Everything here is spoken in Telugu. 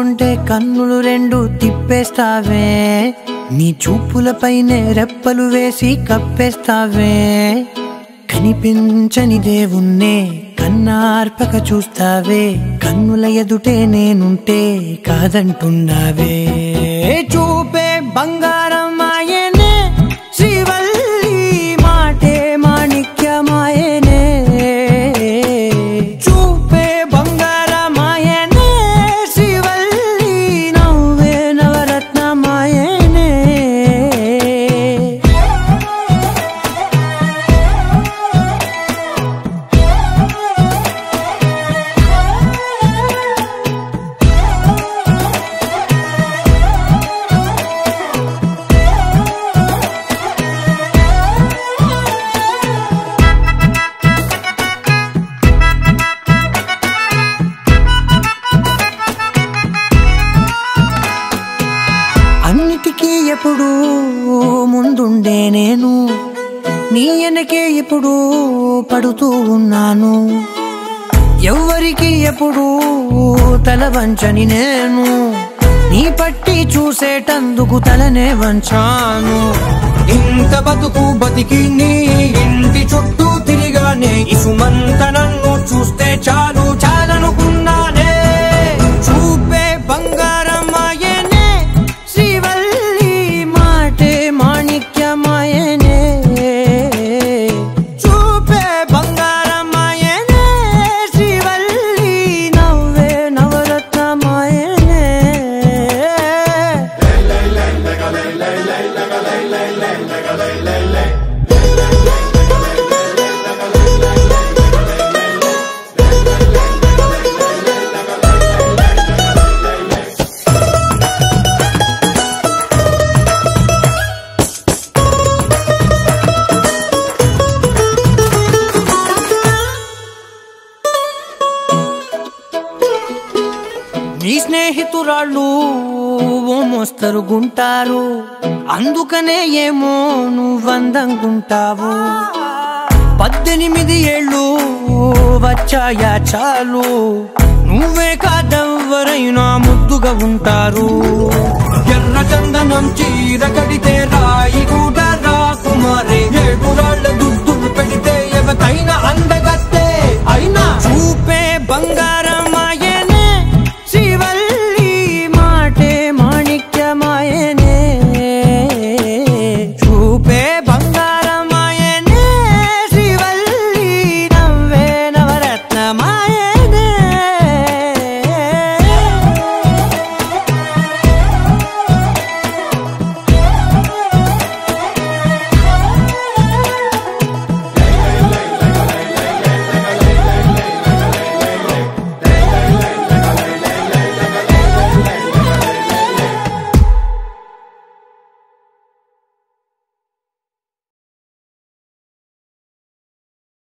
ఉంటే కన్నులు రెండు తిప్పేస్తావే నీ చూపులపైనే రెప్పలు వేసి కప్పేస్తావే కనిపించని దేవుణ్ణే కన్నార్పక చూస్తావే కన్నుల ఎదుటే నేనుంటే కాదంటున్నావే చూపే బంగారం ఆయనే శ్రీవల్లి మాటే మాణిక్యమాయనే చూపే బంగారమాయనే శ్రీవల్లి నవ్వే నవరత్నమాయనే అన్నిటికీ ఎప్పుడు ముందుండే నేను నీ వెనకే ఎప్పుడు పడుతూ ఉన్నాను ఎవ్వరికి ఎప్పుడు తల వంచని నేను నీ పట్టి చూసేటందుకు తలనే వంచాను ఇంత బతుకు బతికి నీ ఇంటి చుట్టూ తిరిగానే ఇసుమంత నన్ను చూస్తే చాలు చాలనుకున్నానే చూపే బంగారమాయనే శ్రీవల్లి మాటే మాణిక్యమాయనే చూపే బంగారమాయనే శ్రీవల్లి నవ్వే నవరత్నమాయనే నీ స్నేహితురాళ్ళు ఓ మోస్తరుగుంటారు అందుకనే ఏమో నువ్వందంగుంటావు పద్దెనిమిది ఏళ్ళు వచ్చాయా చాలు నువ్వే కాదెవ్వరైనా ముద్దుగా ఉంటారు ఎర్ర చందనం చీర కడితే రాయి కూడా రాకుమారే ఏడురాళ్ళ దుద్దులు పెడితే ఎవతైనా అంద